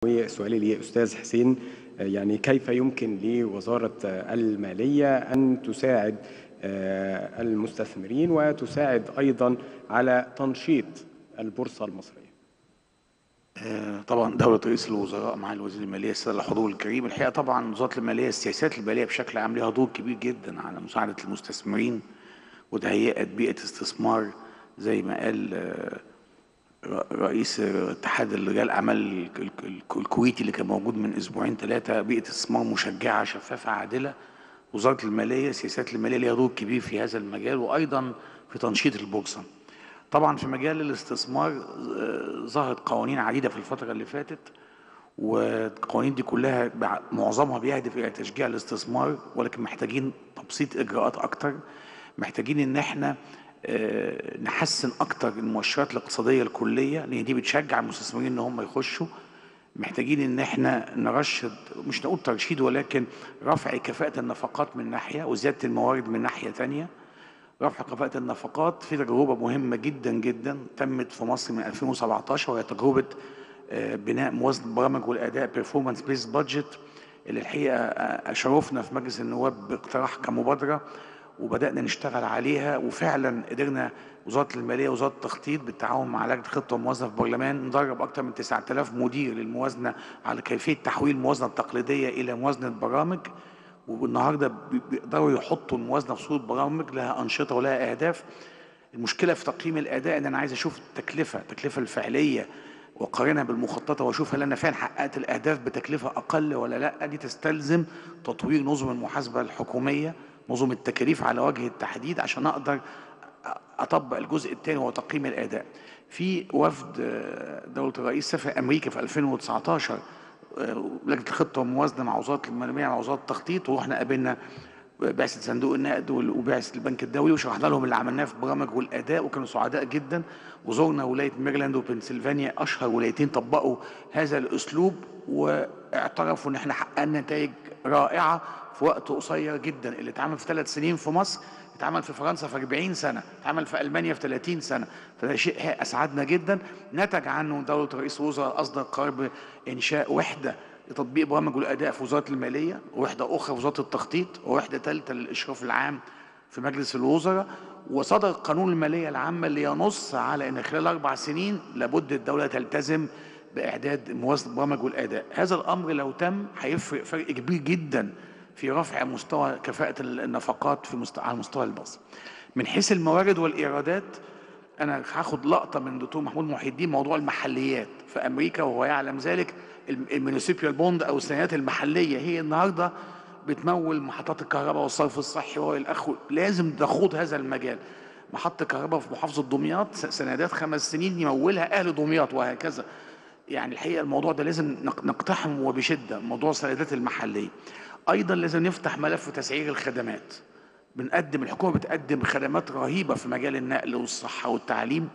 وسؤالي لأستاذ حسين يعني كيف يمكن لوزارة المالية أن تساعد المستثمرين وتساعد أيضا على تنشيط البورصة المصرية طبعا دولة رئيس الوزراء مع الوزير المالية السادة الحضور الكريم الحقيقة طبعا وزارة المالية السياسات المالية بشكل عام لها دور كبير جدا على مساعدة المستثمرين وتهيئة بيئة استثمار زي ما قال رئيس اتحاد رجال الاعمال الكويتي اللي كان موجود من اسبوعين ثلاثه بيئه استثمار مشجعه شفافه عادله وزاره الماليه السياسات الماليه ليها دور كبير في هذا المجال وايضا في تنشيط البورصه طبعا في مجال الاستثمار ظهرت قوانين عديده في الفتره اللي فاتت والقوانين دي كلها معظمها بيهدف الى تشجيع الاستثمار ولكن محتاجين تبسيط اجراءات اكتر محتاجين ان احنا نحسن اكتر المؤشرات الاقتصاديه الكليه لان دي بتشجع المستثمرين ان هم يخشوا محتاجين ان احنا نرشد مش نقول ترشيد ولكن رفع كفاءه النفقات من ناحيه وزياده الموارد من ناحيه ثانيه رفع كفاءه النفقات في تجربه مهمه جدا جدا تمت في مصر من 2017 وهي تجربه بناء موازنه البرامج والاداء بيرفورمانس بيس بادجت اللي الحقيقه شرفنا في مجلس النواب باقتراح كمبادره وبدانا نشتغل عليها وفعلا قدرنا وزاره الماليه وزاره التخطيط بالتعاون مع لجنه خطه وموازنه في البرلمان ندرب اكثر من 9000 مدير للموازنه على كيفيه تحويل الموازنه التقليديه الى موازنه برامج والنهارده بيقدروا يحطوا الموازنه في صوره برامج لها انشطه ولها اهداف المشكله في تقييم الاداء ان انا عايز اشوف التكلفه التكلفه الفعليه واقارنها بالمخططه واشوف هل انا فعلا حققت الاهداف بتكلفه اقل ولا لا دي تستلزم تطوير نظم المحاسبه الحكوميه نظم التكاليف على وجه التحديد عشان اقدر اطبق الجزء الثاني وهو تقييم الاداء في وفد دوله الرئيس سافر امريكا في 2019 لجنه الخطه والموازنه مع وزاره الماليه مع وزاره التخطيط ورحنا قابلنا بعثه صندوق النقد وبعثه البنك الدولي وشرحنا لهم اللي عملناه في البرامج والاداء وكانوا سعداء جدا وزورنا ولايه ميرلاند وبنسلفانيا اشهر ولايتين طبقوا هذا الاسلوب واعترفوا ان احنا حققنا نتائج رائعه في وقت قصير جدا اللي اتعمل في ثلاث سنين في مصر اتعمل في فرنسا في 40 سنه اتعمل في المانيا في 30 سنه فده شيء اسعدنا جدا نتج عنه دوله رئيس الوزراء اصدر قرار بانشاء وحده لتطبيق برامج الاداء في وزاره الماليه ووحده اخرى في وزاره التخطيط ووحده ثالثه للاشراف العام في مجلس الوزراء وصدر قانون الماليه العامه اللي ينص على ان خلال اربع سنين لابد الدوله تلتزم باعداد موازنه برامج الاداء هذا الامر لو تم هيفرق فرق كبير جدا في رفع مستوى كفاءة النفقات في مستوى على مستوى البصر. من حيث الموارد والإيرادات أنا هاخد لقطة من دكتور محمود محي الدين موضوع المحليات في أمريكا وهو يعلم ذلك الميونيسيبيال بوند أو السندات المحلية هي النهاردة بتمول محطات الكهرباء والصرف الصحي والأخ لازم تخوض هذا المجال. محطة كهرباء في محافظة دمياط سندات خمس سنين يمولها أهل دمياط وهكذا. يعني الحقيقة الموضوع ده لازم نقتحم وبشدة موضوع السندات المحلية. ايضا لازم نفتح ملف تسعير الخدمات بنقدم الحكومه بتقدم خدمات رهيبه في مجال النقل والصحه والتعليم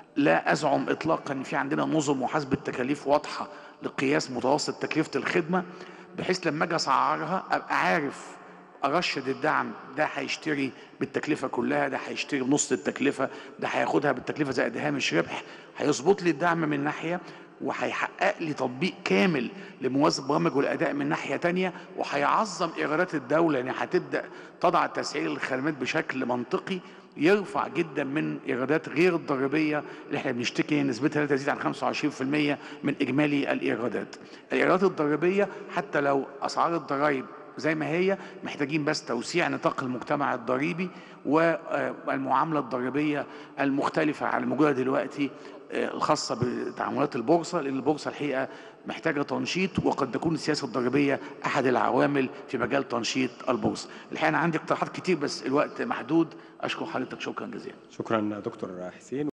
لا ازعم اطلاقا ان في عندنا نظم محاسبه تكاليف واضحه لقياس متوسط تكلفه الخدمه بحيث لما اجي اسعرها ابقى عارف ارشد الدعم ده هيشتري بالتكلفه كلها ده هيشتري بنص التكلفه ده هياخدها بالتكلفه زائد هامش ربح هيظبط لي الدعم من ناحيه وهيحقق لي تطبيق كامل لموازنه برامج والاداء من ناحيه تانية وهيعظم ايرادات الدوله يعني هتبدا تضع تسعير الخدمات بشكل منطقي يرفع جدا من ايرادات غير الضريبيه اللي احنا بنشتكي نسبتها لا تزيد عن 25% من اجمالي الايرادات. الايرادات الضريبيه حتى لو اسعار الضرائب زي ما هي محتاجين بس توسيع نطاق المجتمع الضريبي والمعامله الضريبيه المختلفه على الموجوده دلوقتي الخاصة بتعاملات البورصة لأن البورصة الحقيقة محتاجة تنشيط وقد تكون السياسة الضريبية أحد العوامل في مجال تنشيط البورصة الحقيقة أنا عندي اقتراحات كتير بس الوقت محدود أشكر حضرتك شكرا جزيلا شكرا دكتور حسين